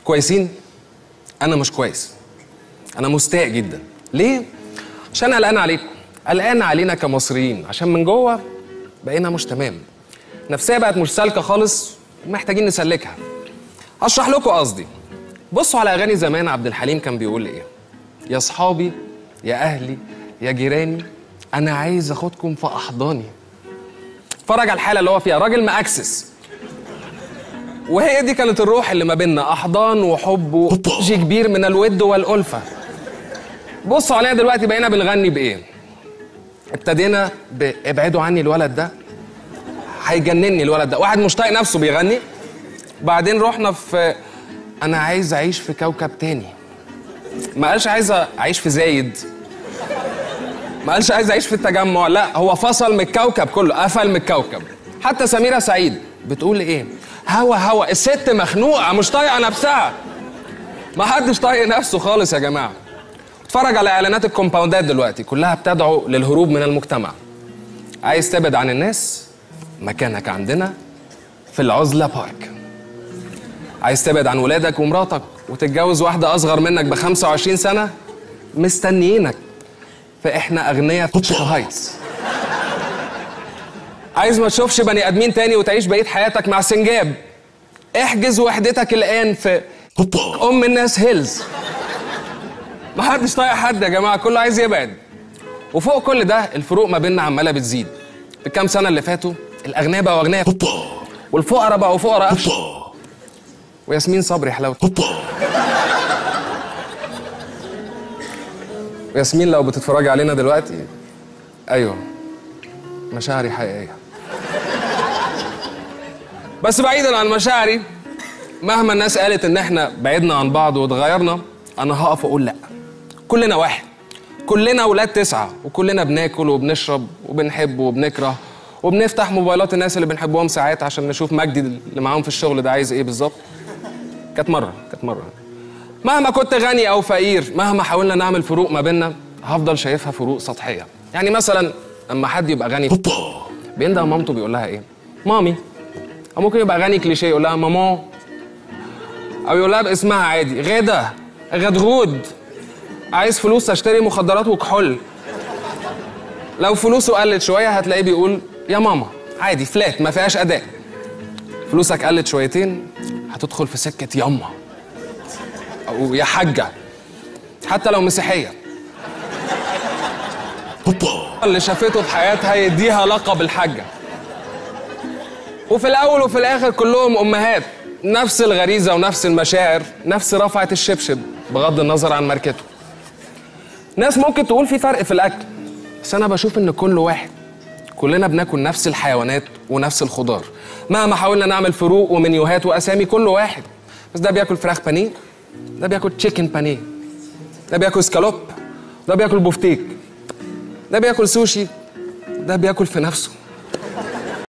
كويسين انا مش كويس انا مستاء جدا ليه عشان قلقان عليكم قلقان علينا كمصريين عشان من جوه بقينا مش تمام نفسيه بقت مش سالكه خالص محتاجين نسلكها اشرح لكم قصدي بصوا على اغاني زمان عبد الحليم كان بيقول ايه يا صحابي يا اهلي يا جيراني انا عايز اخدكم في احضاني اتفرج على الحاله اللي هو فيها راجل مأكسس وهي دي كانت الروح اللي ما بيننا احضان وحب وشي كبير من الود والالفه بصوا علينا دلوقتي بقينا بنغني بايه ابتدينا بابعدوا عني الولد ده هيجنني الولد ده واحد مش طايق نفسه بيغني بعدين رحنا في انا عايز اعيش في كوكب تاني ما قالش عايز اعيش في زايد ما قالش عايز اعيش في التجمع لا هو فصل من الكوكب كله قفل من الكوكب حتى سميرة سعيد بتقول ايه هوا هوا الست مخنوقة مش طايقة نفسها ما حدش طايق نفسه خالص يا جماعة اتفرج على اعلانات الكومباوندات دلوقتي كلها بتدعو للهروب من المجتمع عايز تبعد عن الناس مكانك عندنا في العزلة بارك عايز تبعد عن ولادك ومراتك وتتجوز واحدة أصغر منك ب 25 سنة مستنيينك فإحنا أغنياء في تشيكو هايتس عايز ما تشوفش بني آدمين تاني وتعيش بقية حياتك مع سنجاب احجز وحدتك الآن في أم الناس هيلز محدش طايق حد يا جماعة كله عايز يبعد وفوق كل ده الفروق ما بيننا عمالة بتزيد في الكام سنة اللي فاتوا الأغنياء بقوا أغنياء والفقراء بقوا فقراء أفشل وياسمين صبري حلاوته وياسمين لو بتتفرجي علينا دلوقتي ايوه مشاعري حقيقيه بس بعيدا عن مشاعري مهما الناس قالت ان احنا بعدنا عن بعض واتغيرنا انا هقف واقول لا كلنا واحد كلنا ولاد تسعة وكلنا بناكل وبنشرب وبنحب وبنكره وبنفتح موبايلات الناس اللي بنحبهم ساعات عشان نشوف مجدي اللي معاهم في الشغل ده عايز ايه بالظبط كانت مرة كانت مرة مهما كنت غني أو فقير مهما حاولنا نعمل فروق ما بيننا هفضل شايفها فروق سطحية يعني مثلا أما حد يبقى غني بيندى مامته بيقول لها إيه؟ مامي أو ممكن يبقى غني كليشيه يقول لها ماما أو يقول لها باسمها عادي غدا غدغود عايز فلوس اشتري مخدرات وكحول لو فلوسه قلت شوية هتلاقيه بيقول يا ماما عادي فلات ما فيهاش أداء فلوسك قلت شويتين هتدخل في سكة يما أو يا حاجة حتى لو مسيحية اللي شافته في حياتها يديها لقب الحاجة وفي الأول وفي الآخر كلهم أمهات نفس الغريزة ونفس المشاعر نفس رفعة الشبشب بغض النظر عن ماركته ناس ممكن تقول في فرق في الأكل بس أنا بشوف إن كل واحد كلنا بناكل نفس الحيوانات ونفس الخضار مهما حاولنا نعمل فروق ومنيوهات واسامي كل واحد بس ده بياكل فراخ بانيه ده بياكل تشيكن بانيه ده بياكل سكالوب ده بياكل بوفتيك ده بياكل سوشي ده بياكل في نفسه